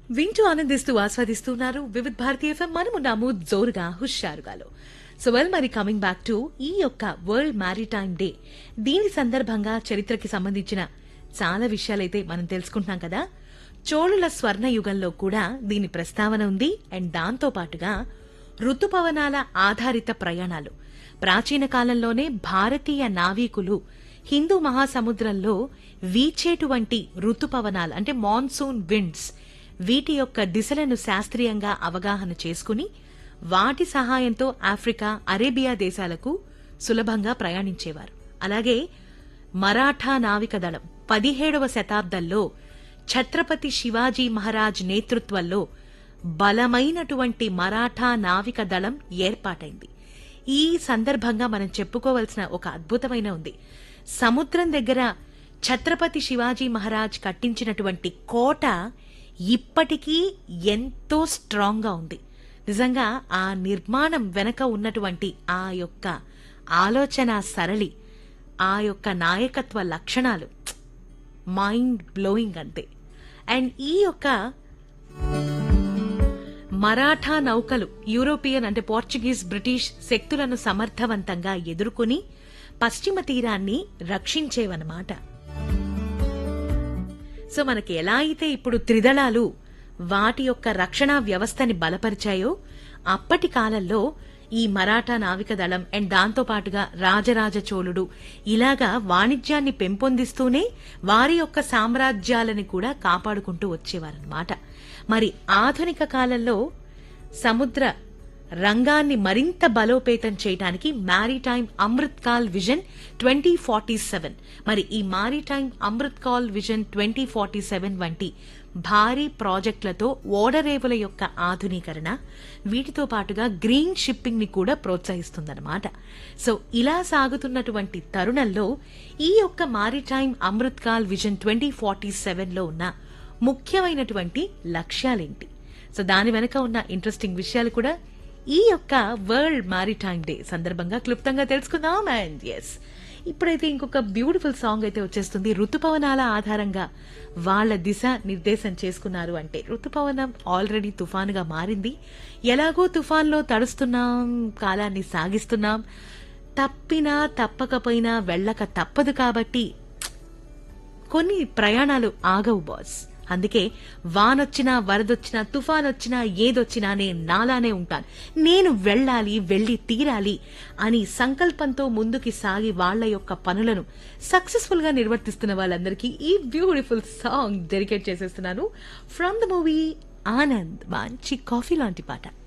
వింటూ ఆనందిస్తూ ఆస్వాదిస్తున్నారు వివిధ్ భారతీయ ఎఫ్ఎం మనమున్నాము జోరుగా హుషారుగాలో సో వెల్ మరి కమింగ్ బ్యాక్ టు ఈ యొక్క వరల్డ్ మ్యారిటైమ్ డే దీని సందర్భంగా చరిత్రకి సంబంధించిన చాలా విషయాలైతే మనం తెలుసుకుంటున్నాం కదా చోళుల స్వర్ణ యుగంలో కూడా దీని ప్రస్తావన ఉంది అండ్ దాంతో పాటుగా ఋతుపవనాల ఆధారిత ప్రయాణాలు ప్రాచీన కాలంలోనే భారతీయ నావికులు హిందూ మహాసముద్రంలో వీచేటువంటి ఋతుపవనాలు అంటే మాన్సూన్ విండ్స్ వీటి యొక్క దిశలను శాస్త్రీయంగా అవగాహన చేసుకుని వాటి సహాయంతో ఆఫ్రికా అరేబియా దేశాలకు సులభంగా ప్రయాణించేవారు అలాగే మరాఠా నావిక దళం పదిహేడవ శతాబ్దంలో ఛత్రపతి శివాజీ మహారాజ్ నేతృత్వంలో బలమైనటువంటి మరాఠా నావిక దళం ఏర్పాటైంది ఈ సందర్భంగా మనం చెప్పుకోవలసిన ఒక అద్భుతమైన ఉంది సముద్రం దగ్గర ఛత్రపతి శివాజీ మహారాజ్ కట్టించినటువంటి కోట ఇప్పటికీ ఎంతో స్ట్రాంగ్ గా ఉంది నిజంగా ఆ నిర్మాణం వెనక ఉన్నటువంటి ఆ యొక్క ఆలోచన సరళి ఆ యొక్క నాయకత్వ లక్షణాలు మైండ్ బ్లోయింగ్ అంతే అండ్ ఈ యొక్క మరాఠా నౌకలు యూరోపియన్ అంటే పోర్చుగీస్ బ్రిటిష్ శక్తులను సమర్థవంతంగా ఎదుర్కొని పశ్చిమ తీరాన్ని రక్షించేవన్నమాట సో మనకి ఎలా అయితే ఇప్పుడు త్రిదళాలు వాటి యొక్క రక్షణ వ్యవస్థని బలపరిచాయో అప్పటి కాలంలో ఈ మరాఠా నావిక దళం అండ్ దాంతో పాటుగా రాజరాజ చోళుడు ఇలాగా వాణిజ్యాన్ని పెంపొందిస్తూనే వారి యొక్క సామ్రాజ్యాలని కూడా కాపాడుకుంటూ వచ్చేవారన్నమాట మరి ఆధునిక కాలంలో సముద్ర రంగాన్ని మరింత బలోపేతం చేయడానికి maritime Amrit Kaal vision twenty forty seven మరి ఈ maritime Amrit Kaal vision twenty forty seven వంటి భారీ ప్రాజెక్టులతో ఓడరేవుల యొక్క ఆధునీకరణ వీటితో పాటుగా గ్రీన్ షిప్పింగ్ ని కూడా ప్రోత్సహిస్తుందన్నమాట సో ఇలా సాగుతున్నటువంటి తరుణంలో ఈ యొక్క maritime Amrit Kaal vision twenty forty seven లో ఉన్న ముఖ్యమైనటువంటి లక్ష్యాలేంటి సో దాని వెనక ఉన్న ఇంట్రెస్టింగ్ విషయాలు కూడా ఈ యొక్క వరల్డ్ మారిటైమ్ డే సందర్భంగా క్లుప్తంగా తెలుసుకుందాం అండ్ ఎస్ ఇప్పుడైతే ఇంకొక బ్యూటిఫుల్ సాంగ్ అయితే వచ్చేస్తుంది ఋతుపవనాల ఆధారంగా వాళ్ళ దిశ నిర్దేశం చేసుకున్నారు అంటే ఋతుపవనం ఆల్రెడీ తుఫానుగా మారింది ఎలాగో తుఫాన్లో తడుస్తున్నాం కాలాన్ని సాగిస్తున్నాం తప్పినా తప్పకపోయినా వెళ్ళక తప్పదు కాబట్టి కొన్ని ప్రయాణాలు ఆగవు బాస్ అందుకే వానొచ్చినా వరదొచ్చినా తుఫానొచ్చినా ఏదొచ్చినా నేను నాలానే ఉంటాను నేను వెళ్ళాలి వెళ్ళి తీరాలి అని సంకల్పంతో ముందుకి సాగి వాళ్ళ యొక్క పనులను సక్సెస్ఫుల్ గా నిర్వర్తిస్తున్న వాళ్ళందరికీ ఈ బ్యూటిఫుల్ సాంగ్ డెడికేట్ చేసేస్తున్నాను ఫ్రమ్ ద మూవీ ఆనంద్ మంచి కాఫీ లాంటి పాట